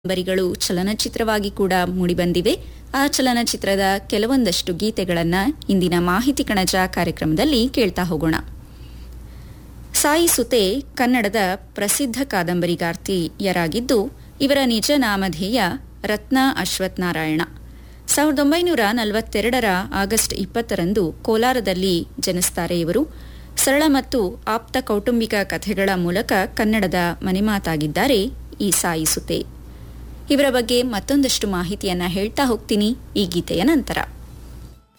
ಬರಿಗಳು ಚಲನಚಿತ್ರವಾಗಿ ಕೂಡ ಮೂಡಿಬಂದಿವೆ ಆ ಚಲನಚಿತ್ರದ ಕೆಲವೊಂದಷ್ಟು ಗೀತೆಗಳನ್ನ ಇಂದಿನ ಮಾಹಿತಿ ಕಣಜ ಕಾರ್ಯಕ್ರಮದಲ್ಲಿ ಕೇಳ್ತಾ ಹೋಗೋಣ ಸಾಯಿ ಸುತೆ ಕನ್ನಡದ ಪ್ರಸಿದ್ಧ ಕಾದಂಬರಿಗಾರ್ತಿಯರಾಗಿದ್ದು ಇವರ ನಿಜ ನಾಮಧೇಯ ರತ್ನ ಅಶ್ವಥ್ ನಾರಾಯಣ ಸಾವಿರದ ಒಂಬೈನೂರ ನಲವತ್ತೆರಡರ ಆಗಸ್ಟ್ ಇಪ್ಪತ್ತರಂದು ಕೋಲಾರದಲ್ಲಿ ಜನಿಸ್ತಾರೆ ಇವರು ಸರಳ ಮತ್ತು ಆಪ್ತ ಕೌಟುಂಬಿಕ ಕಥೆಗಳ ಮೂಲಕ ಕನ್ನಡದ ಮನೆಮಾತಾಗಿದ್ದಾರೆ ಈ ಸಾಯಿ ಸುತೆ ಇವರ ಬಗ್ಗೆ ಮತ್ತೊಂದಷ್ಟು ಮಾಹಿತಿಯನ್ನ ಹೇಳ್ತಾ ಹೋಗ್ತೀನಿ ಈ ಗೀತೆಯ ನಂತರ